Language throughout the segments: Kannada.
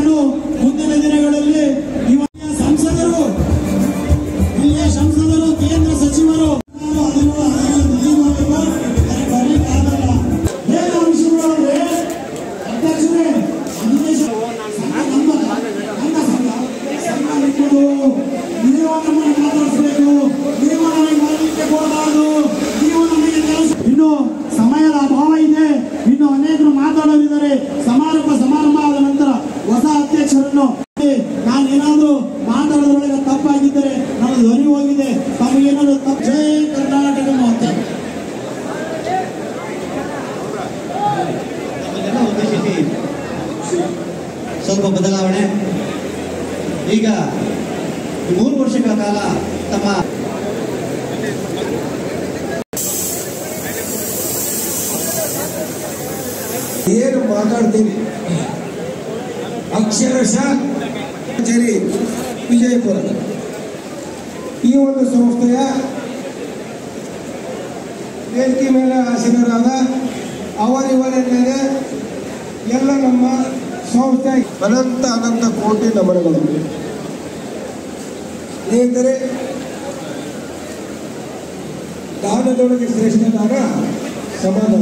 ಇನ್ನು ಮುಂದಿನ ದಿನಗಳಲ್ಲಿ ಇವತ್ತಿನ ಸಂಸದರು ಇಲ್ಲಿಯ ಸಂಸದರು ಕೇಂದ್ರ ಸಚಿವರು ಹದಿಮೂರು ಹದಿನೈದು ಹದಿಮೂರು ಬರಲಿಕ್ಕಾಗಲ್ಲ ಏನು ವಿಷಯಗಳು ಅಂದ್ರೆ ಅಧ್ಯಕ್ಷರೇ ಅಧಿವೇಶ ಸಂಘ ನಮ್ಮ ನಮ್ಮ ಸಂಘ ಸಂಘ ಬಿಟ್ಟುದು ನೀವು ನಮ್ಮನ್ನು ಮಾತಾಡಿಸಬೇಕು ನೀವು ನಮಗೆ ಮಾಡಲಿಕ್ಕೆ ಕೊಡಬಾರದು ನೀವು ನಮಗೆ ಕೆಲಸ ಇನ್ನು ಸಮಯದ ಅಭಾವ ಇದೆ ಇನ್ನು ಅನೇಕರು ಮಾತಾಡೋರಿದ್ದಾರೆ ಸಮಾರಂಭ ಸಮಾರಂಭ ಆದ ನಂತರ ಹೊಸ ಅಧ್ಯಕ್ಷರನ್ನು ನಾನು ಏನಾದರೂ ಮಾತಾಡೋದ್ರೊಳಗೆ ತಪ್ಪಾಗಿದ್ದರೆ ನನ್ನ ಧ್ವನಿ ಹೋಗಿದೆ ತಮಗೇನಾದ್ರು ತಪ್ಪು ಜೈ ಕರ್ನಾಟಕ ಮಾತೆ ನಮ್ಮನ್ನೆಲ್ಲ ಉದ್ದೇಶಿಸಿ ಸ್ವಲ್ಪ ಬದಲಾವಣೆ ಈಗ ಈ ಮೂರು ವರ್ಷಗಳ ಕಾಲ ತಮ್ಮ ಏನು ಮಾತಾಡ್ತೀನಿ ಅಕ್ಷರಶಃ ಜರಿ ವಿಜಯಪುರ ಈ ಒಂದು ಸಂಸ್ಥೆಯ ವೇದಿಕೆ ಮೇಲೆ ಆಸೀನರಾದ ಅವರಿವರೆಲ್ಲದೆ ಎಲ್ಲ ನಮ್ಮ ಸಂಸ್ಥೆ ಅನಂತ ಅನಂತ ಕೋಟಿ ನಮನಗಳು ಸ್ನೇಹಿತರೆ ದಾನದೊಳಗೆ ಶ್ರೇಷ್ಠ ದಾನ ಸಮಾಧಾನ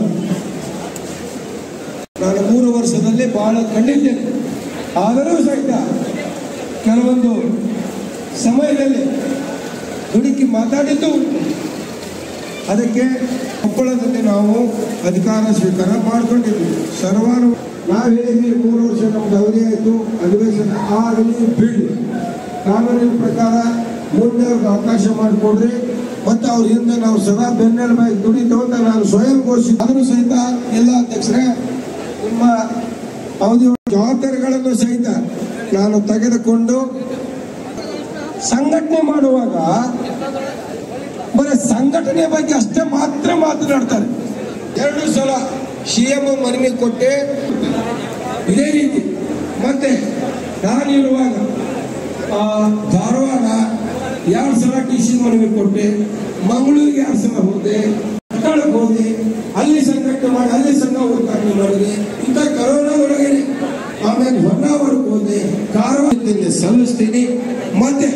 ನಾನು ಮೂರು ವರ್ಷದಲ್ಲಿ ಬಹಳ ಕಂಡಿದ್ದೇನೆ ಆದರೂ ಸಹಿತ ಕೆಲವೊಂದು ಸಮಯದಲ್ಲಿ ದುಡುಕಿ ಮಾತಾಡಿದ್ದು ಉಂಟು. ಅದಕ್ಕೆ ಕೊಪ್ಪಳದಲ್ಲಿ ನಾವು ಅಧಿಕಾರ ಸ್ವೀಕಾರ ಮಾಡಿಕೊಂಡಿದ್ವಿ ಸರ್ವಾನು ನಾವು ಹೇಳಿದ್ವಿ ಮೂರು ವರ್ಷ ನಮ್ದು ಅವಧಿ ಆಯಿತು ಅಧಿವೇಶನ ಆಗಲಿ ಬಿಡಿ ಕಾನೂನಿನ ಪ್ರಕಾರ ಮುಂದೆ ಅವ್ರಿಗೆ ಅವಕಾಶ ಮಾಡಿಕೊಡ್ರಿ ಮತ್ತು ಅವ್ರ ಹಿಂದೆ ನಾವು ಸದಾ ಬೆನ್ನೆಲುಬಾಗಿ ದುಡಿತು ಅಂತ ನಾನು ಸ್ವಯಂ ಘೋಷಿಸಿ ಆದರೂ ಸಹಿತ ಎಲ್ಲ ಅಧ್ಯಕ್ಷರೇ ನಿಮ್ಮ ಅವಧಿ ಜವಾಬ್ದಾರಿಗಳನ್ನು ಸಹಿತ ನಾನು ತೆಗೆದುಕೊಂಡು ಸಂಘಟನೆ ಮಾಡುವಾಗ ಬರೀ ಸಂಘಟನೆ ಬಗ್ಗೆ ಅಷ್ಟೇ ಮಾತ್ರ ಮಾತನಾಡ್ತಾರೆ ಎರಡು ಸಲ ಸಿ ಎಂ ಮನವಿ ಕೊಟ್ಟೆ ಇದೇ ರೀತಿ ಮತ್ತೆ ನಾನಿರುವಾಗ ಆ, ಧಾರವಾಡ ಎರಡು ಸಲ ಟಿ ಸಿ ಮನವಿ ಕೊಟ್ಟೆ ಮಂಗಳೂರಿಗೆ ಎರಡು ಸಲ ಹೋದೆ ಕಟ್ಟಡಕ್ಕೆ ಹೋದೆ ಅಲ್ಲಿ ಸಂಘಟನೆ ಮಾಡಿ ಅಲ್ಲಿ ಸಂಘ ಉದ್ಘಾಟನೆ ಮಾಡಿದೆ ಇಂಥ ಕರೋನಾ ಒಳಗೆ ಆಮೇಲೆ ಹೊನ್ನಾವರಕ್ಕೆ ಹೋದೆ ಕಾರವಾರದಿಂದ ಸಲ್ಲಿಸ್ತೀನಿ ಮತ್ತೆ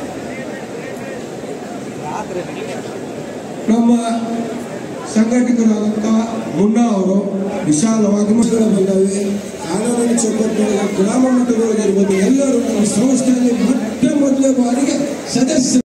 ನಮ್ಮ ಸಂಘಟಕರಾದಂಥ ಮುನ್ನಾ ಅವರು ವಿಶಾಲವಾಗಿ ಮತಗಳು ಬಂದವೆ ಕಾನೂನಿನ ಚೌಕಟ್ಟಿನೊಳಗೆ ಗ್ರಾಮ ಮಟ್ಟದೊಳಗಿರ್ಬೋದು ಎಲ್ಲರೂ ನಮ್ಮ ಸಂಸ್ಥೆಯಲ್ಲಿ ಮೊಟ್ಟ ಮೊದಲ ಬಾರಿಗೆ ಸದಸ್ಯ